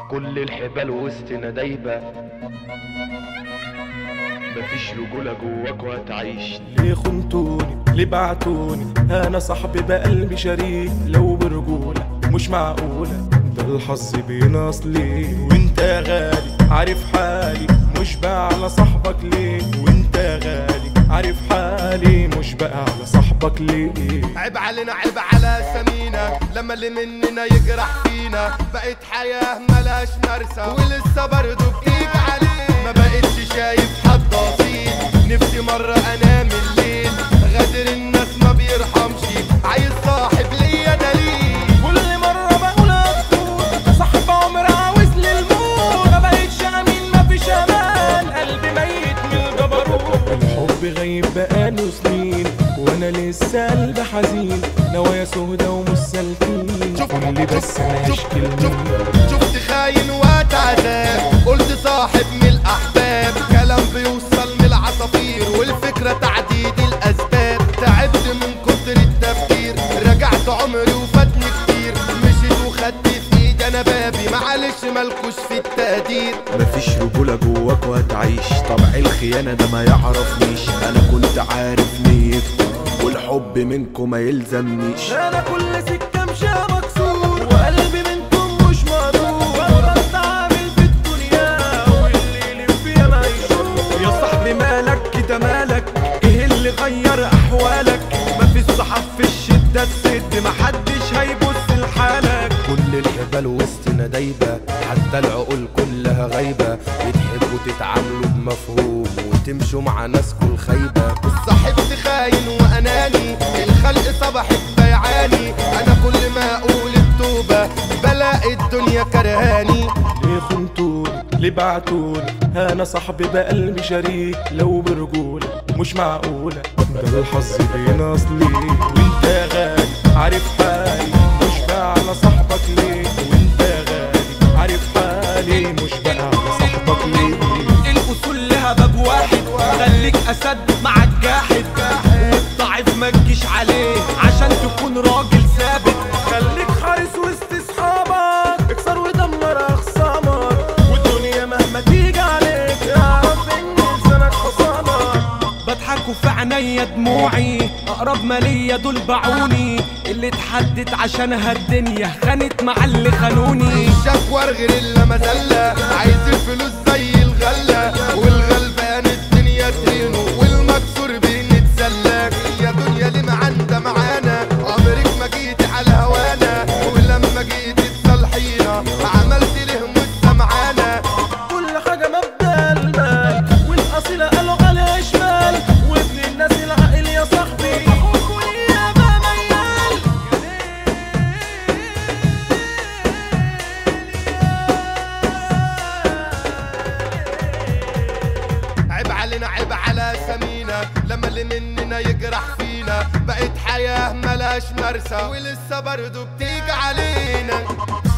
كل الحبال وسطنا دايبة مفيش رجولة جواك وهتعيش ليه خنتوني ليه بعتوني انا صاحبي بقلبي شريك لو برجولة مش معقولة ده الحظ بيناص ليه وانت يا غالي عارف حالي مش بقى على صاحبك ليه وانت يا غالي عارف حالي مش بقى على صاحبك ليه عيب علينا عيب على سمينا لما اللي مننا يجرح فينا بقت حياة ملاش مرسى ولسه برضه بتيجي عليه ما بقتش شايف حد اصيل نفسي مرة انام الليل غادر الناس ما بيرحمش عايز صاحب ليا دليل كل مرة بقول أكتر صاحب عمر عاوز للموت ما بقتش أمين مفيش أمان قلبي ميت من الجبروت الحب غايب بقاله سنين وأنا لسه قلبي حزين نوايا سهدة ومش سالكين قول لي بس أنا هشكي لمين شفت خاين واتعذاب قلت صاحب من الاحباب كلام بيوصل من العصافير والفكرة تعديد الاسباب تعبت من كتر التفكير رجعت عمري وفاتني كتير مشيت وخدت في ايدي انا بابي معلش مالكوش في التقدير مفيش رجولة جواك وهتعيش طبع الخيانة ده ما يعرفنيش انا كنت عارف نيتكم والحب منكم ما يلزمنيش أنا كل سكة مشيها مكسور وقلبي منكم مش مقدور بطلت عامل في الدنيا واللي يلف فيها ما يشوف يا صاحبي مالك كده مالك ايه اللي غير احوالك مفيش صحاب في الشدة تسد محدش هيبص لحالك كل الحبال وسطنا دايبة حتى العقول كلها غايبة بتحبوا تتعاملوا بمفهوم وتمشوا مع ناس كل خايبة صاحبت خاين واناني الخلق صبحت بيعاني انا كل ما اقول التوبة بلاقي الدنيا كرهاني ليه خنتوني ليه بعتوني انا صاحبي بقلبي شريك لو برجولة مش معقولة ده الحظ بيناص ليه وانت يا غالي عارف حالي مش بقى على صاحبك ليه وانت يا غالي عارف حالي مش بقى على صاحبك ليه الاصول لها باب واحد خليك اسد مع الجاحد والضعيف ما تجيش عليه عشان تكون راجل ثابت خليك حارس وسط اصحابك اكسر ودمر اخصامك والدنيا مهما تيجي عليك اعرف ان لسانك حصانك بضحكوا في عينيا دموعي اقرب ما ليا دول باعوني اللي اتحدت عشانها الدنيا خانت مع اللي خانوني شكوى غير الا مذلة عايز الفلوس زي الغلة والغلبان الدنيا تهينه والمكسور بنتسلك يا دنيا ليه معندة معانا عمرك ما جيت على هوانا ولما جيت تصالحينا عملت ليه مش معانا كل حاجة مبدأ المال والأصيلة قالوا عليها شمال وابن الناس العاقل يا صاحبي أخوك واليابة ميال عيب علينا عيب على سمينا لما اللي مننا يجرح فينا بقت حياة ملاش مرسى ولسه برضه بتيجي علينا